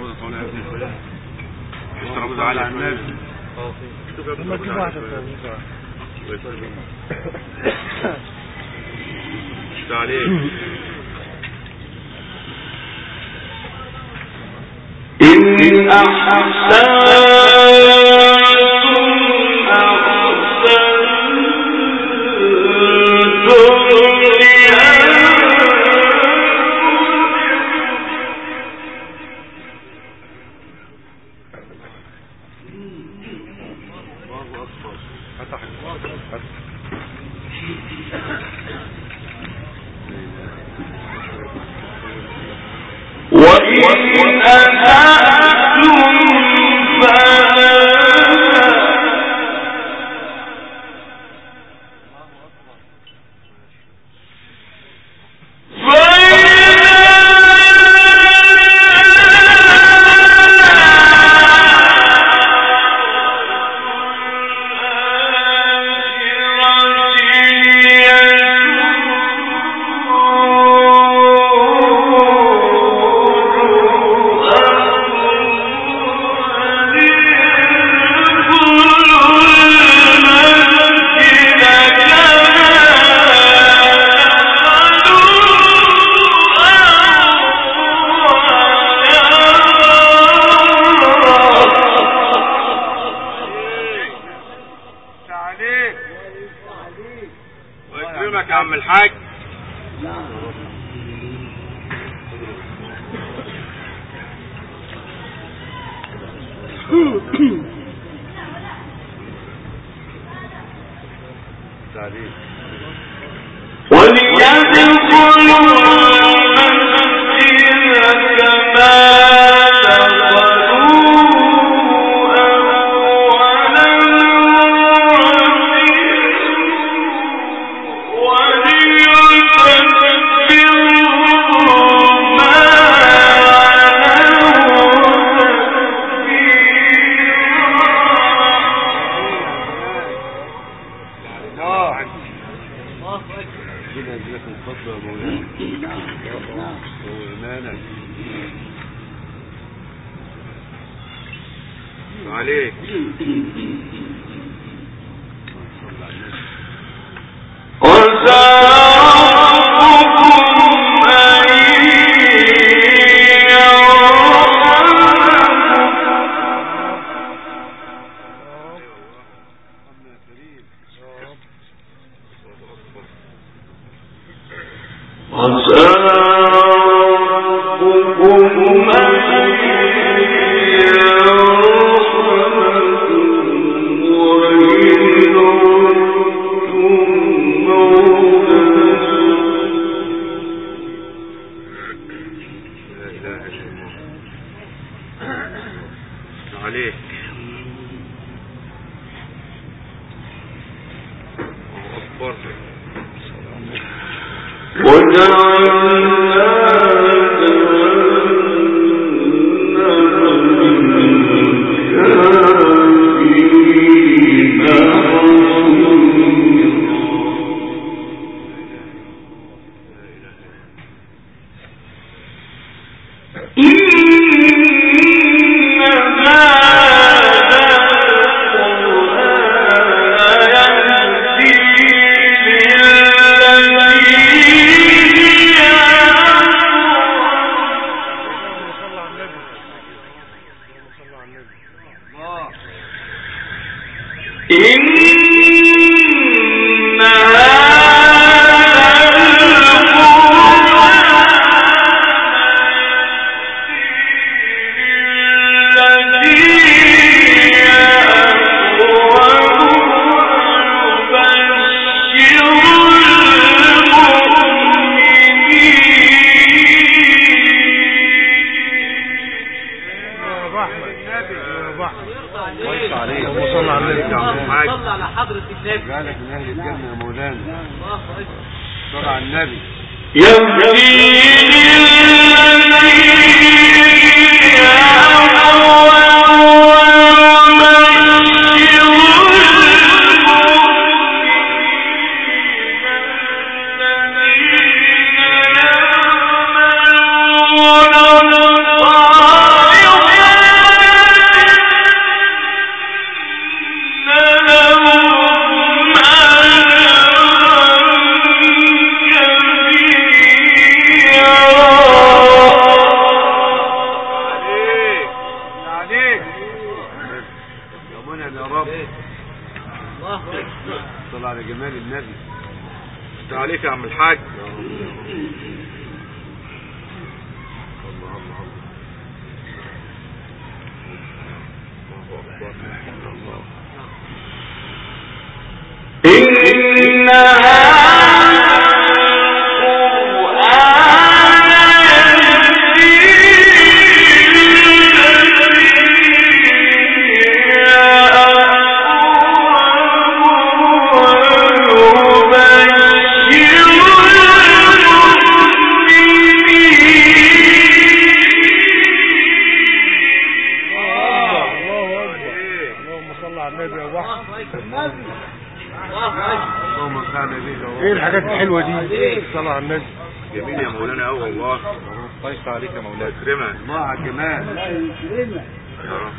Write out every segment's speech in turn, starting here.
ترابيزه طاوله يا ابني مفيش ترابيزه عاليه شويه شوف يا ابني لما ترابيزه تجيب عاليه واحدة شويه ترابيزة. مش عليك إن أحسنتم أحسنتم لأنفسكم الله اكبر فتح فتح وإن أسأتم فلا عليك ويكرمك يا عم الحاج تعليم وليدخلوا المسجد كما دخلوه أول مرة وليتبروا ما علوا ربنا يجزاك الفضل يا مولانا وإيمانك عليك صلى على النبي عسى ربكم أن يرحمكم يا كريم عسى ربكم أن يرحمكم وإن عدتم لا اله الا الله عليك الله اكبر اللهم صل على النبي اللهم صل على النبي الله يا ابو احمد يا ابو احمد وانت عليك اللهم صل على النبي صل على حضرة النبي جعلك من اهل الجنه يا مولانا الله أكبر صل على النبي يهدي جمال النبي انت عليك يا عم الحاج إن الله اكبر اللهم صل على النبي يا وحش اللهم كان به ايه الحاجات الحلوه دي صلى على النبي جميل يا مولانا قوي والله الله يفتح عليك يا مولانا يكرمك الله على الجمال يا رب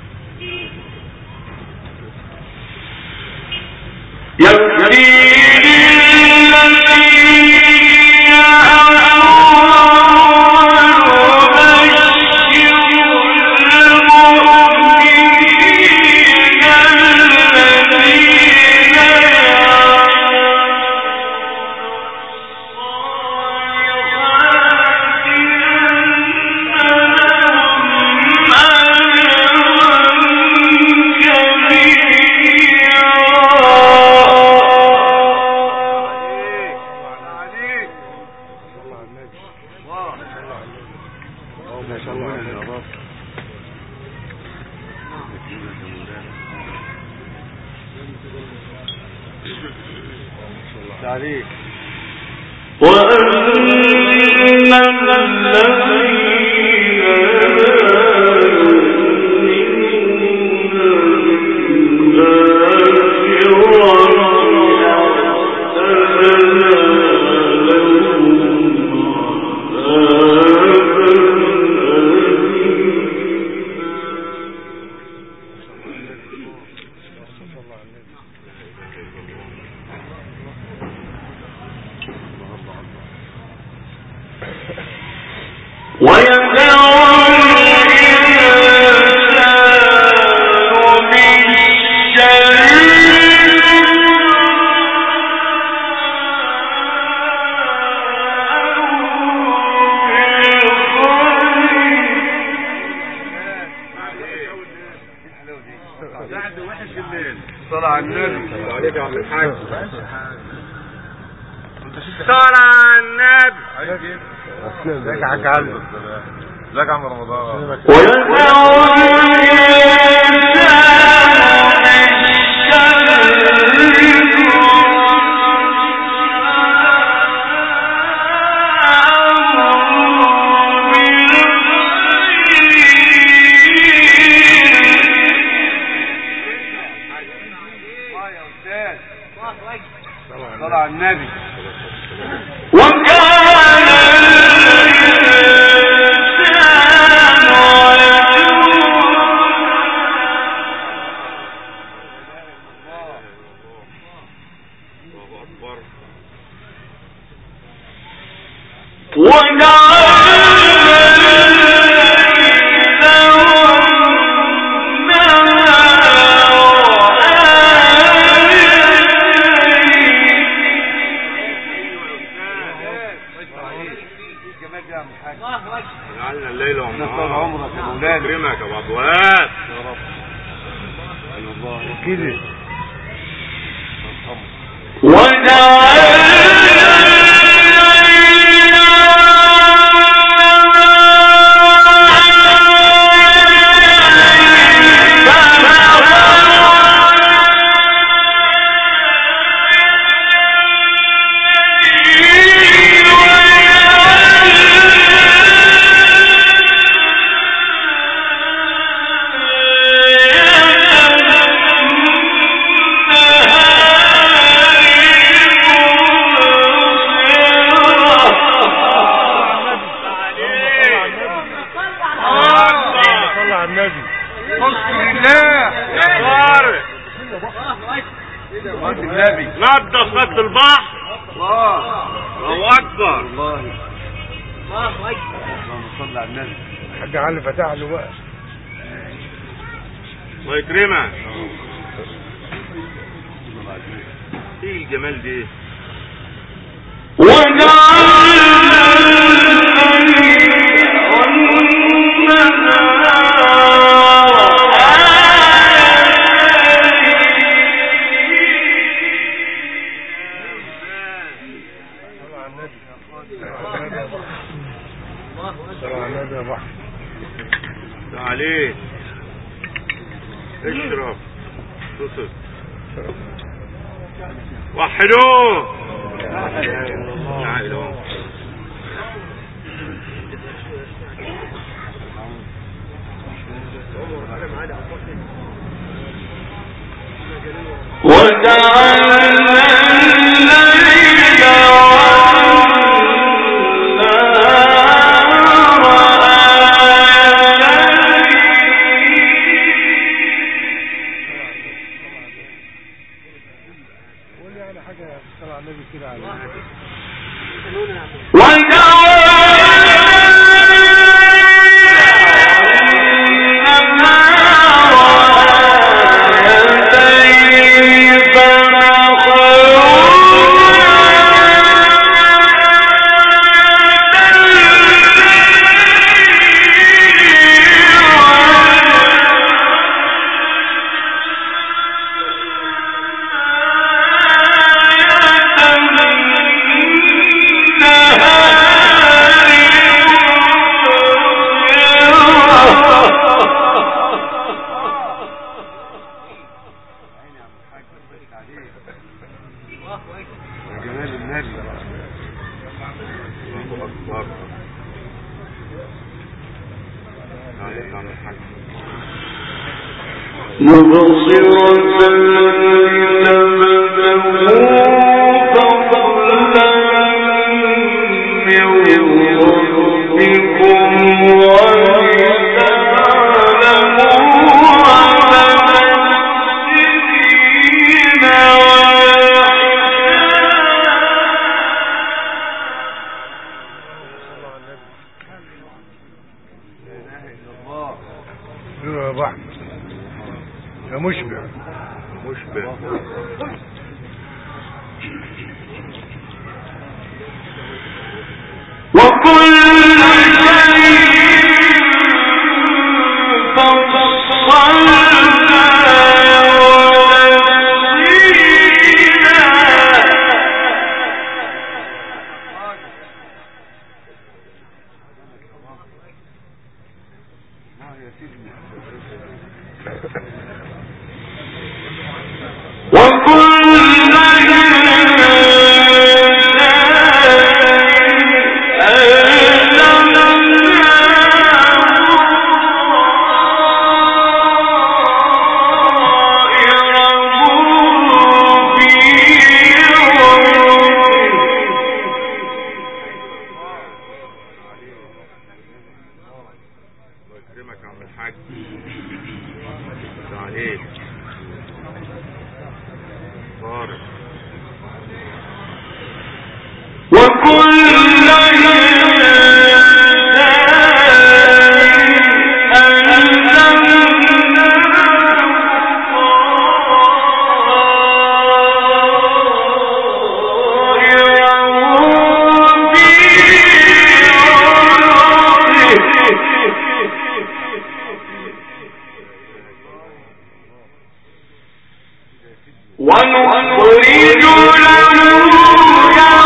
عليك صلى على النبي اللهم صل على النبي عليك وأن الذين صلى على النبي سعد وحش الليل صلى على النبي عليك يا عم الحاج صلى على النبي ازيك يا حاج علي ازيك يا عم رمضان اه يا استاذ صلى على النبي الله اكبر الجمال ده يا عم الحاج جعلنا الليل طول والنهار عمرك يا مولانا يكرمك يا ابو عبوات يا رب اي والله كده صلى على النبي اذكر الله يا طارق صلى النبي نضف خط البحر الله الله اكبر والله اللهم صل على النبي الحاج علي فتح له بقى الله يكرمك صلى على النبي ايه الجمال دي صلوا على النبي صلوا على النبي يا بحر ده عليك اشرب تصل وحدوه لا اله الا الله قول يعني حاجة صلوا على النبي كده على النبي جمال النبي الله اكبر عليك عم الحاج صلوا على النبي ايوه يا بحر يا مشبع مشبع الله يكرمك يا عم الحاج ده عليك بارك ونخرج له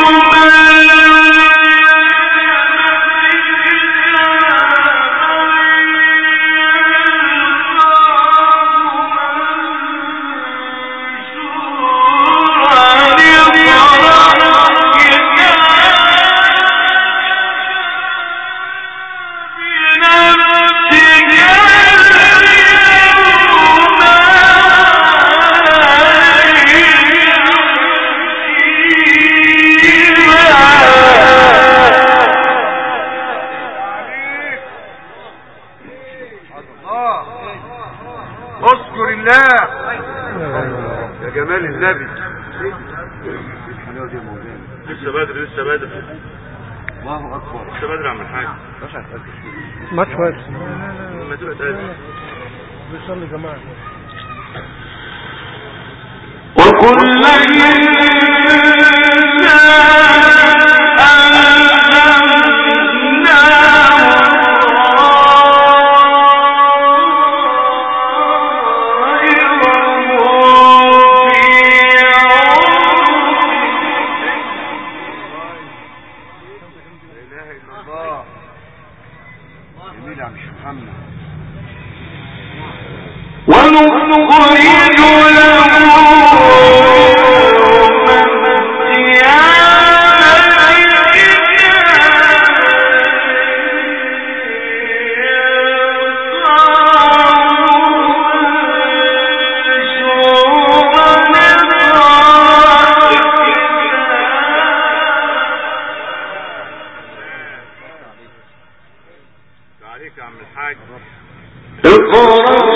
اذكر الله يا جمال النبي لسه بدري لسه بدري الله اكبر لسه بدري يا عم الحاج ما تفات لما تبقى تقابل بيصلي جماعة وكل عليك يا عم الحاج اقرأ